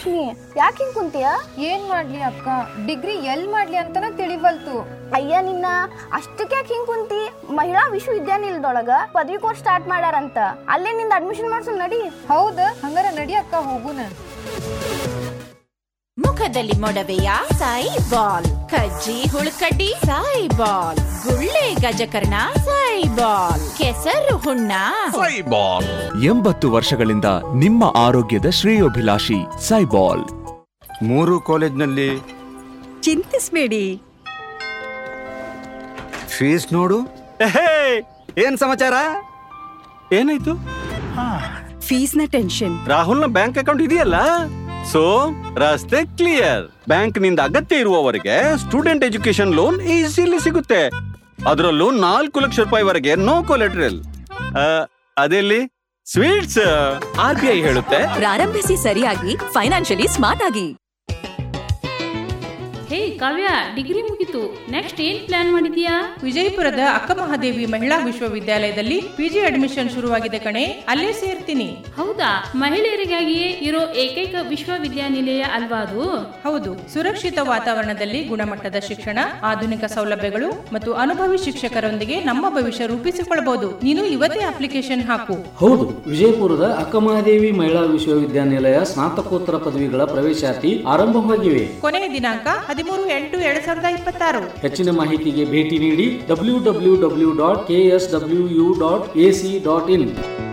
ಲಕ್ಷ್ಮಿ ಯಾಕೆ ಹಿಂಗ್ ಕುಂತೀಯ ಏನ್ ಮಾಡ್ಲಿ ಅಕ್ಕ ಡಿಗ್ರಿ ಎಲ್ ಮಾಡ್ಲಿ ಅಂತನ ತಿಳಿವಲ್ತು ಅಯ್ಯ ನಿನ್ನ ಅಷ್ಟಕ್ಕೆ ಯಾಕೆ ಹಿಂಗ್ ಕುಂತಿ ಮಹಿಳಾ ವಿಶ್ವವಿದ್ಯಾನಿಲಯದೊಳಗ ಪದವಿ ಕೋರ್ಸ್ ಸ್ಟಾರ್ಟ್ ಮಾಡ್ಯಾರಂತ ಅಲ್ಲೇ ನಿಂದ ಅಡ್ಮಿಷನ್ ಮಾಡ್ಸು ನಡಿ ಹೌದ ಹಂಗಾರ ನಡಿ ಅಕ್ಕ ಹೋಗುನ ಮುಖದಲ್ಲಿ ಮೊಡವೆಯ ಸಾಯಿ ಬಾಲ್ ಕಜ್ಜಿ ಹುಳುಕಡ್ಡಿ ಸಾಯಿ ಬಾಲ್ ಗುಳ್ಳೆ ಗಜಕರ್ಣ ಸಾಯಿ ಬಾಲ್ ಕೆಸರು ಹುಣ್ಣ ಸೈಬಾಲ್ ಎಂಬತ್ತು ವರ್ಷಗಳಿಂದ ನಿಮ್ಮ ಆರೋಗ್ಯದ ಶ್ರೇಯೋಭಿಲಾಷಿ ಸೈಬಾಲ್ ಮೂರು ಕಾಲೇಜ್ನಲ್ಲಿ ಚಿಂತಿಸ್ಬೇಡಿ ಫೀಸ್ ನೋಡು ಏನ್ ಸಮಾಚಾರ ಏನಾಯ್ತು ಫೀಸ್ನ ಟೆನ್ಷನ್ ರಾಹುಲ್ನ ಬ್ಯಾಂಕ್ ಅಕೌಂಟ್ ಇದೆಯಲ್ಲ ಸೊ ರಸ್ತೆ ಕ್ಲಿಯರ್ ಬ್ಯಾಂಕ್ ನಿಂದ ಅಗತ್ಯ ಇರುವವರಿಗೆ ಸ್ಟೂಡೆಂಟ್ ಎಜುಕೇಶನ್ ಲೋನ್ ಈಸಿಲಿ ಸಿಗುತ್ತೆ ಅದರಲ್ಲೂ ನಾಲ್ಕು ಲಕ್ಷ ರೂಪಾಯಿವರೆಗೆ ನೋ ಕೊಲೆಟ್ರಲ್ ಅದೆಲ್ಲಿ ಸ್ವೀಟ್ಸ್ ಆರ್ ಬಿ ಐ ಹೇಳುತ್ತೆ ಪ್ರಾರಂಭಿಸಿ ಸರಿಯಾಗಿ ಫೈನಾನ್ಷಿಯಲಿ ಸ್ಮಾರ್ಟ್ ಆಗಿ ಹೇ ಕಾವ್ಯ ಡಿಗ್ರಿ ಮುಗೀತು ನೆಕ್ಸ್ಟ್ ಏನ್ ಪ್ಲಾನ್ ಮಾಡಿದ್ಯಾ ವಿಜಯಪುರದ ಅಕ್ಕಮಹಾದೇವಿ ಮಹಿಳಾ ವಿಶ್ವವಿದ್ಯಾಲಯದಲ್ಲಿ ಪಿಜಿ ಅಡ್ಮಿಷನ್ ಶುರುವಾಗಿದೆ ಕಣೆ ಅಲ್ಲೇ ಸೇರ್ತೀನಿ ಹೌದಾ ಮಹಿಳೆಯರಿಗಾಗಿಯೇ ಇರೋ ಏಕೈಕ ವಿಶ್ವವಿದ್ಯಾನಿಲಯ ಅಲ್ವಾ ಅದು ಹೌದು ಸುರಕ್ಷಿತ ವಾತಾವರಣದಲ್ಲಿ ಗುಣಮಟ್ಟದ ಶಿಕ್ಷಣ ಆಧುನಿಕ ಸೌಲಭ್ಯಗಳು ಮತ್ತು ಅನುಭವಿ ಶಿಕ್ಷಕರೊಂದಿಗೆ ನಮ್ಮ ಭವಿಷ್ಯ ರೂಪಿಸಿಕೊಳ್ಳಬಹುದು ನೀನು ಇವತ್ತೇ ಅಪ್ಲಿಕೇಶನ್ ಹಾಕು ಹೌದು ವಿಜಯಪುರದ ಅಕ್ಕಮಹಾದೇವಿ ಮಹಿಳಾ ವಿಶ್ವವಿದ್ಯಾನಿಲಯ ಸ್ನಾತಕೋತ್ತರ ಪದವಿಗಳ ಪ್ರವೇಶಾತಿ ಆರಂಭವಾಗಿವೆ ಕೊನೆಯ ದಿನಾಂಕ ಹದಿಮೂರು ಎಂಟು ಎರಡ್ ಸಾವಿರದ ಇಪ್ಪತ್ತಾರು ಹೆಚ್ಚಿನ ಮಾಹಿತಿಗೆ ಭೇಟಿ ನೀಡಿ W W W dot K S W U dot A C dot in